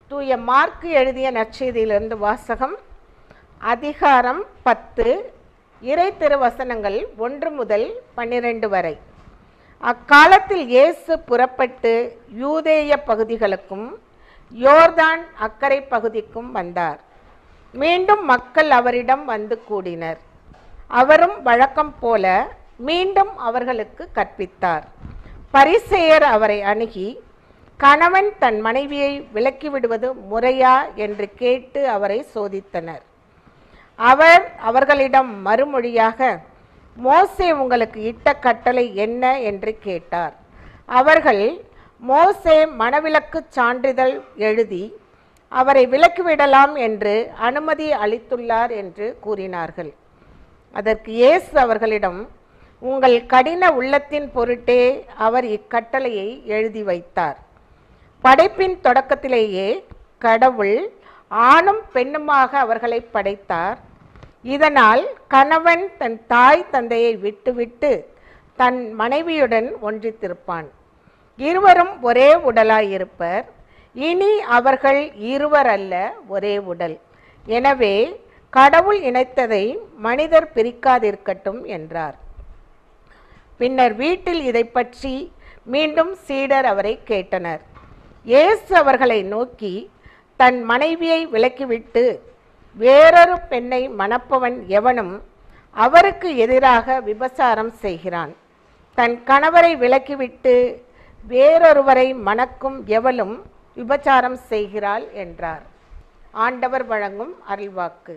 தூய மார்க்கு எழுதிய நற்செய்தியிலிருந்து வாசகம் அதிகாரம் பத்து இறை திருவசனங்கள் ஒன்று முதல் பன்னிரண்டு வரை அக்காலத்தில் இயேசு புறப்பட்டு யூதேய பகுதிகளுக்கும் யோர்தான் அக்கரை பகுதிக்கும் வந்தார் மீண்டும் மக்கள் அவரிடம் வந்து கூடினர் அவரும் வழக்கம் போல மீண்டும் அவர்களுக்கு கற்பித்தார் பரிசேயர் அவரை அணுகி கணவன் தன் மனைவியை விலக்கி விடுவது முறையா என்று கேட்டு அவரை சோதித்தனர் அவர் அவர்களிடம் மறுமொழியாக மோசே உங்களுக்கு இட்ட கட்டளை என்ன என்று கேட்டார் அவர்கள் மோசே மணவிலக்கு சான்றிதழ் எழுதி அவரை விலக்கிவிடலாம் என்று அனுமதி அளித்துள்ளார் என்று கூறினார்கள் அதற்கு இயேசு அவர்களிடம் உங்கள் கடின உள்ளத்தின் பொருட்டே அவர் இக்கட்டளையை எழுதி வைத்தார் படைப்பின் தொடக்கத்திலேயே கடவுள் ஆணும் பெண்ணுமாக அவர்களை படைத்தார் இதனால் கணவன் தன் தாய் தந்தையை விட்டுவிட்டு தன் மனைவியுடன் ஒன்றித்திருப்பான் இருவரும் ஒரே உடலாயிருப்பர் இனி அவர்கள் இருவர் அல்ல ஒரே உடல் எனவே கடவுள் இணைத்ததை மனிதர் பிரிக்காதிருக்கட்டும் என்றார் பின்னர் வீட்டில் இதை பற்றி மீண்டும் சீடர் அவரை கேட்டனர் இயேசு அவர்களை நோக்கி தன் மனைவியை விலக்கிவிட்டு வேறொரு பெண்ணை மணப்பவன் எவனும் அவருக்கு எதிராக விபசாரம் செய்கிறான் தன் கணவரை விலக்கிவிட்டு வேறொருவரை மணக்கும் எவளும் விபச்சாரம் செய்கிறாள் என்றார் ஆண்டவர் வழங்கும் அருள்வாக்கு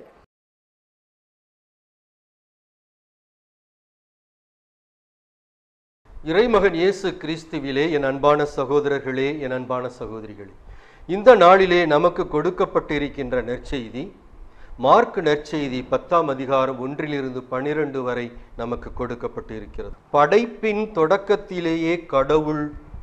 இறைமகன் இயேசு கிறிஸ்துவிலே என் அன்பான சகோதரர்களே என் அன்பான சகோதரிகளே இந்த நாளிலே நமக்கு கொடுக்கப்பட்டிருக்கின்ற நற்செய்தி மார்க் நற்செய்தி பத்தாம் அதிகாரம் ஒன்றிலிருந்து பனிரெண்டு வரை நமக்கு கொடுக்கப்பட்டிருக்கிறது படைப்பின் தொடக்கத்திலேயே கடவுள்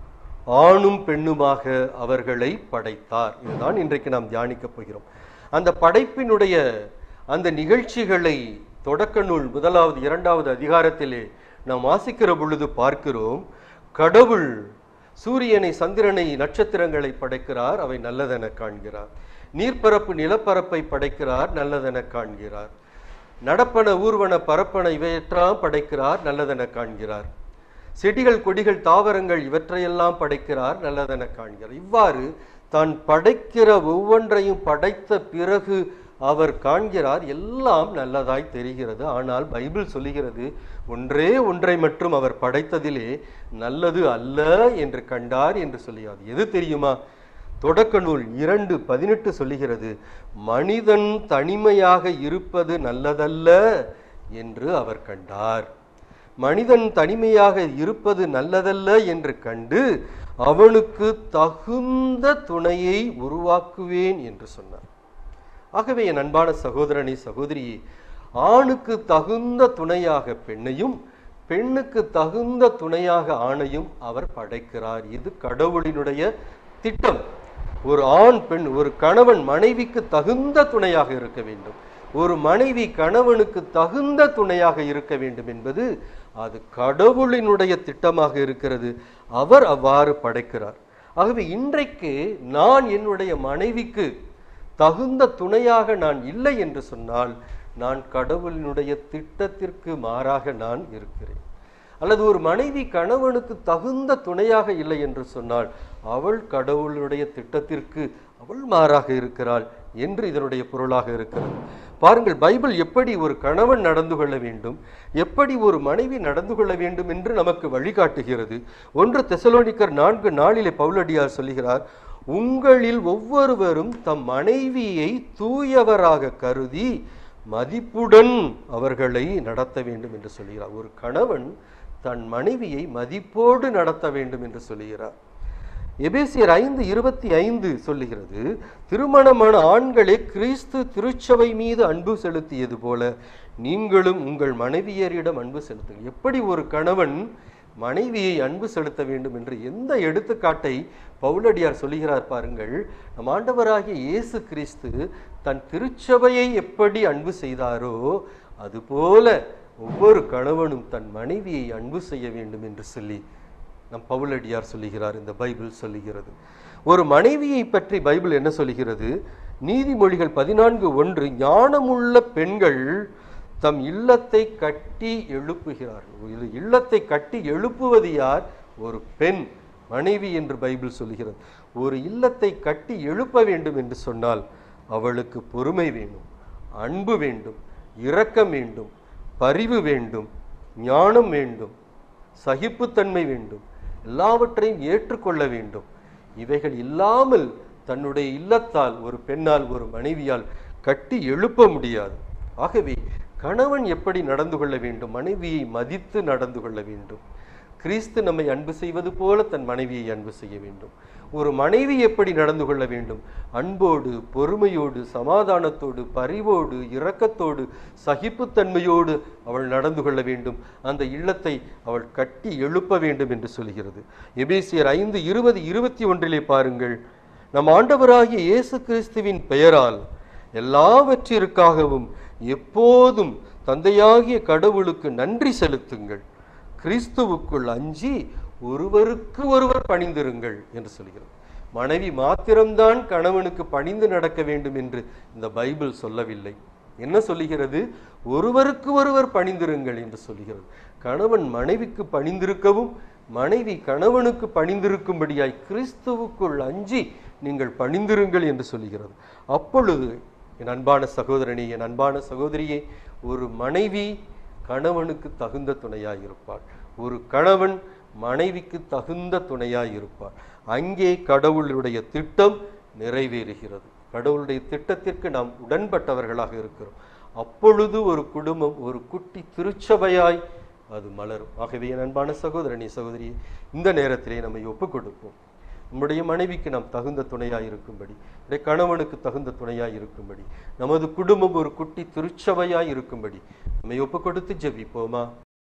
ஆணும் பெண்ணுமாக அவர்களை படைத்தார் இதுதான் இன்றைக்கு நாம் தியானிக்கப் போகிறோம் அந்த படைப்பினுடைய அந்த நிகழ்ச்சிகளை தொடக்க நூல் முதலாவது இரண்டாவது அதிகாரத்திலே நாம் வாசிக்கிற பொழுது பார்க்கிறோம் கடவுள் சூரியனை சந்திரனை நட்சத்திரங்களை படைக்கிறார் அவை நல்லதென காண்கிறார் நீர்ப்பரப்பு நிலப்பரப்பை படைக்கிறார் நல்லதென காண்கிறார் நடப்பன ஊர்வன பரப்பன இவையெல்லாம் படைக்கிறார் நல்லதென காண்கிறார் செடிகள் கொடிகள் தாவரங்கள் இவற்றையெல்லாம் படைக்கிறார் நல்லதென காண்கிறார் இவ்வாறு தான் படைக்கிற ஒவ்வொன்றையும் படைத்த பிறகு அவர் காண்கிறார் எல்லாம் நல்லதாய் தெரிகிறது ஆனால் பைபிள் சொல்லுகிறது ஒன்றே ஒன்றை மட்டும் அவர் படைத்ததிலே நல்லது அல்ல என்று கண்டார் என்று சொல்லியாது எது தெரியுமா தொடக்க நூல் இரண்டு பதினெட்டு சொல்லுகிறது மனிதன் தனிமையாக இருப்பது நல்லதல்ல என்று அவர் கண்டார் மனிதன் தனிமையாக இருப்பது நல்லதல்ல என்று கண்டு அவனுக்கு தகுந்த துணையை உருவாக்குவேன் என்று சொன்னார் ஆகவே என் அன்பான சகோதரனை சகோதரியே ஆணுக்கு தகுந்த துணையாக பெண்ணையும் பெண்ணுக்கு தகுந்த துணையாக ஆணையும் அவர் படைக்கிறார் இது கடவுளினுடைய திட்டம் ஒரு ஆண் பெண் ஒரு கணவன் மனைவிக்கு தகுந்த துணையாக இருக்க வேண்டும் ஒரு மனைவி கணவனுக்கு தகுந்த துணையாக இருக்க வேண்டும் என்பது அது கடவுளினுடைய திட்டமாக இருக்கிறது அவர் அவ்வாறு படைக்கிறார் ஆகவே இன்றைக்கு நான் என்னுடைய மனைவிக்கு தகுந்த துணையாக நான் இல்லை என்று சொன்னால் நான் கடவுளினுடைய திட்டத்திற்கு மாறாக நான் இருக்கிறேன் அல்லது ஒரு மனைவி கணவனுக்கு தகுந்த துணையாக இல்லை என்று சொன்னால் அவள் கடவுளுடைய திட்டத்திற்கு அவள் மாறாக இருக்கிறாள் என்று இதனுடைய பொருளாக இருக்கிறது பாருங்கள் பைபிள் எப்படி ஒரு கணவன் நடந்து கொள்ள வேண்டும் எப்படி ஒரு மனைவி நடந்து கொள்ள வேண்டும் என்று நமக்கு வழிகாட்டுகிறது ஒன்று தெசலோனிக்கர் நான்கு நாளிலே பவுலடியார் சொல்லுகிறார் உங்களில் ஒவ்வொருவரும் தம் மனைவியை தூயவராக கருதி மதிப்புடன் அவர்களை நடத்த வேண்டும் என்று சொல்கிறார் ஒரு கணவன் தன் மனைவியை மதிப்போடு நடத்த வேண்டும் என்று சொல்லுகிறார் எபேசியர் ஐந்து இருபத்தி ஐந்து சொல்லுகிறது திருமணமான ஆண்களே கிறிஸ்து திருச்சபை மீது அன்பு செலுத்தியது போல நீங்களும் உங்கள் மனைவியரிடம் அன்பு செலுத்துங்கள் எப்படி ஒரு கணவன் மனைவியை அன்பு செலுத்த வேண்டும் என்று எந்த எடுத்துக்காட்டை பவுலடியார் சொல்லுகிறார் பாருங்கள் நம் ஆண்டவராகிய இயேசு கிறிஸ்து தன் திருச்சபையை எப்படி அன்பு செய்தாரோ அதுபோல ஒவ்வொரு கணவனும் தன் மனைவியை அன்பு செய்ய வேண்டும் என்று சொல்லி நம் பவுலடியார் சொல்லுகிறார் இந்த பைபிள் சொல்லுகிறது ஒரு மனைவியை பற்றி பைபிள் என்ன சொல்கிறது நீதிமொழிகள் பதினான்கு ஒன்று ஞானமுள்ள பெண்கள் தம் இல்லத்தை கட்டி எழுப்புகிறார்கள் இது இல்லத்தை கட்டி எழுப்புவது யார் ஒரு பெண் மனைவி என்று பைபிள் சொல்கிறது ஒரு இல்லத்தை கட்டி எழுப்ப வேண்டும் என்று சொன்னால் அவளுக்கு பொறுமை வேண்டும் அன்பு வேண்டும் இரக்கம் வேண்டும் பரிவு வேண்டும் ஞானம் வேண்டும் சகிப்புத்தன்மை வேண்டும் எல்லாவற்றையும் ஏற்றுக்கொள்ள வேண்டும் இவைகள் இல்லாமல் தன்னுடைய இல்லத்தால் ஒரு பெண்ணால் ஒரு மனைவியால் கட்டி எழுப்ப முடியாது ஆகவே கணவன் எப்படி நடந்து கொள்ள வேண்டும் மனைவியை மதித்து நடந்து கொள்ள வேண்டும் கிறிஸ்து நம்மை அன்பு செய்வது போல தன் மனைவியை அன்பு செய்ய வேண்டும் ஒரு மனைவி எப்படி நடந்து கொள்ள வேண்டும் அன்போடு பொறுமையோடு சமாதானத்தோடு பரிவோடு இரக்கத்தோடு சகிப்புத்தன்மையோடு அவள் நடந்து கொள்ள வேண்டும் அந்த இல்லத்தை அவள் கட்டி எழுப்ப வேண்டும் என்று சொல்கிறது எபேசியர் ஐந்து இருபது இருபத்தி ஒன்றிலே பாருங்கள் நம் ஆண்டவராகிய இயேசு கிறிஸ்துவின் பெயரால் எல்லாவற்றிற்காகவும் எப்போதும் தந்தையாகிய கடவுளுக்கு நன்றி செலுத்துங்கள் கிறிஸ்துவுக்குள் அஞ்சி ஒருவருக்கு ஒருவர் பணிந்திருங்கள் என்று சொல்கிறது மனைவி மாத்திரம்தான் கணவனுக்கு பணிந்து நடக்க வேண்டும் என்று இந்த பைபிள் சொல்லவில்லை என்ன சொல்லுகிறது ஒருவருக்கு ஒருவர் பணிந்திருங்கள் என்று சொல்கிறது கணவன் மனைவிக்கு பணிந்திருக்கவும் மனைவி கணவனுக்கு பணிந்திருக்கும்படியாய் கிறிஸ்துவுக்குள் அஞ்சி நீங்கள் பணிந்திருங்கள் என்று சொல்லுகிறது அப்பொழுது என் அன்பான சகோதரனே என் அன்பான சகோதரியே ஒரு மனைவி கணவனுக்கு தகுந்த துணையாய் இருப்பாள் ஒரு கணவன் மனைவிக்கு தகுந்த துணையாய் இருப்பார் அங்கே கடவுளுடைய திட்டம் நிறைவேறுகிறது கடவுளுடைய திட்டத்திற்கு நாம் உடன்பட்டவர்களாக இருக்கிறோம் அப்பொழுது ஒரு குடும்பம் ஒரு குட்டி திருச்சபையாய் அது மலரும் ஆகவே என் அன்பான சகோதரனே சகோதரி இந்த நேரத்திலே நம்மை ஒப்புக் கொடுப்போம் நம்முடைய மனைவிக்கு நாம் தகுந்த துணையாய் இருக்கும்படி நம்முடைய கணவனுக்கு தகுந்த துணையாய் இருக்கும்படி நமது குடும்பம் ஒரு குட்டி திருச்சபையாய் இருக்கும்படி நம்மை ஒப்புக் கொடுத்து ஜெபிப்போமா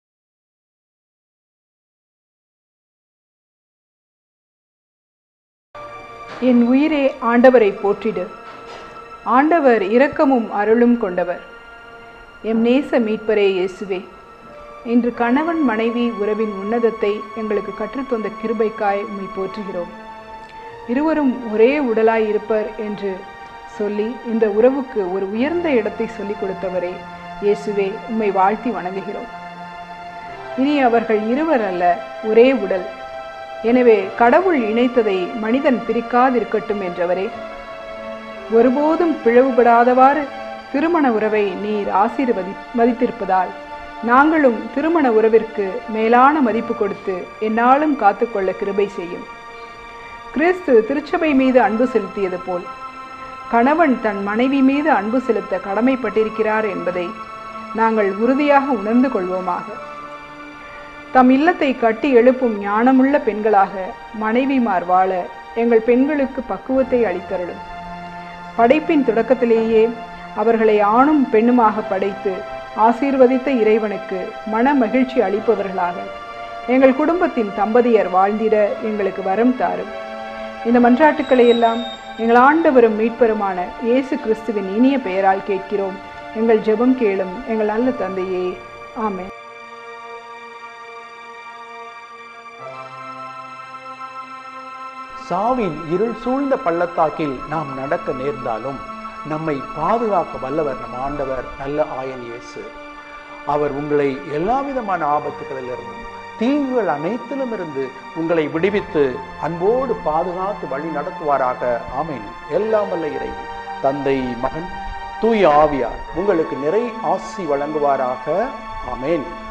என் உயிரே ஆண்டவரை போற்றிடு ஆண்டவர் இரக்கமும் அருளும் கொண்டவர் எம் நேச மீட்பரே இயேசுவே இன்று கணவன் மனைவி உறவின் உன்னதத்தை எங்களுக்கு கற்றுத்தந்த கிருபைக்காய் உம்மை போற்றுகிறோம் இருவரும் ஒரே உடலாய் இருப்பர் என்று சொல்லி இந்த உறவுக்கு ஒரு உயர்ந்த இடத்தை சொல்லிக் கொடுத்தவரே இயேசுவே உம்மை வாழ்த்தி வணங்குகிறோம் இனி அவர்கள் இருவர் அல்ல ஒரே உடல் எனவே கடவுள் இணைத்ததை மனிதன் பிரிக்காதிருக்கட்டும் என்றவரே ஒருபோதும் பிளவுபடாதவாறு திருமண உறவை நீர் ஆசீர்வதி மதித்திருப்பதால் நாங்களும் திருமண உறவிற்கு மேலான மதிப்பு கொடுத்து என்னாலும் காத்துக்கொள்ள கிருபை செய்யும் கிறிஸ்து திருச்சபை மீது அன்பு செலுத்தியது போல் கணவன் தன் மனைவி மீது அன்பு செலுத்த கடமைப்பட்டிருக்கிறார் என்பதை நாங்கள் உறுதியாக உணர்ந்து கொள்வோமாக தம் இல்லத்தை கட்டி எழுப்பும் ஞானமுள்ள பெண்களாக மனைவிமார் வாழ எங்கள் பெண்களுக்கு பக்குவத்தை அளித்தருளும் படைப்பின் தொடக்கத்திலேயே அவர்களை ஆணும் பெண்ணுமாக படைத்து ஆசீர்வதித்த இறைவனுக்கு மன மகிழ்ச்சி அளிப்பவர்களாக எங்கள் குடும்பத்தின் தம்பதியர் வாழ்ந்திட எங்களுக்கு வரம் தாரும் இந்த மன்றாட்டுக்களை எல்லாம் எங்கள் ஆண்டவரும் மீட்பருமான இயேசு கிறிஸ்துவின் இனிய பெயரால் கேட்கிறோம் எங்கள் ஜெபம் கேளும் எங்கள் நல்ல தந்தையே ஆமென் சாவின் இருள் சூழ்ந்த பள்ளத்தாக்கில் நாம் நடக்க நேர்ந்தாலும் நம்மை பாதுகாக்க வல்லவர் நம் ஆண்டவர் நல்ல ஆயன் இயேசு அவர் உங்களை எல்லாவிதமான ஆபத்துகளிலிருந்தும் தீங்குகள் அனைத்திலும் இருந்து உங்களை விடுவித்து அன்போடு பாதுகாத்து வழி நடத்துவாராக ஆமேன் எல்லாம் வல்ல இறைவன் தந்தை மகன் தூய ஆவியார் உங்களுக்கு நிறை ஆசி வழங்குவாராக ஆமேன்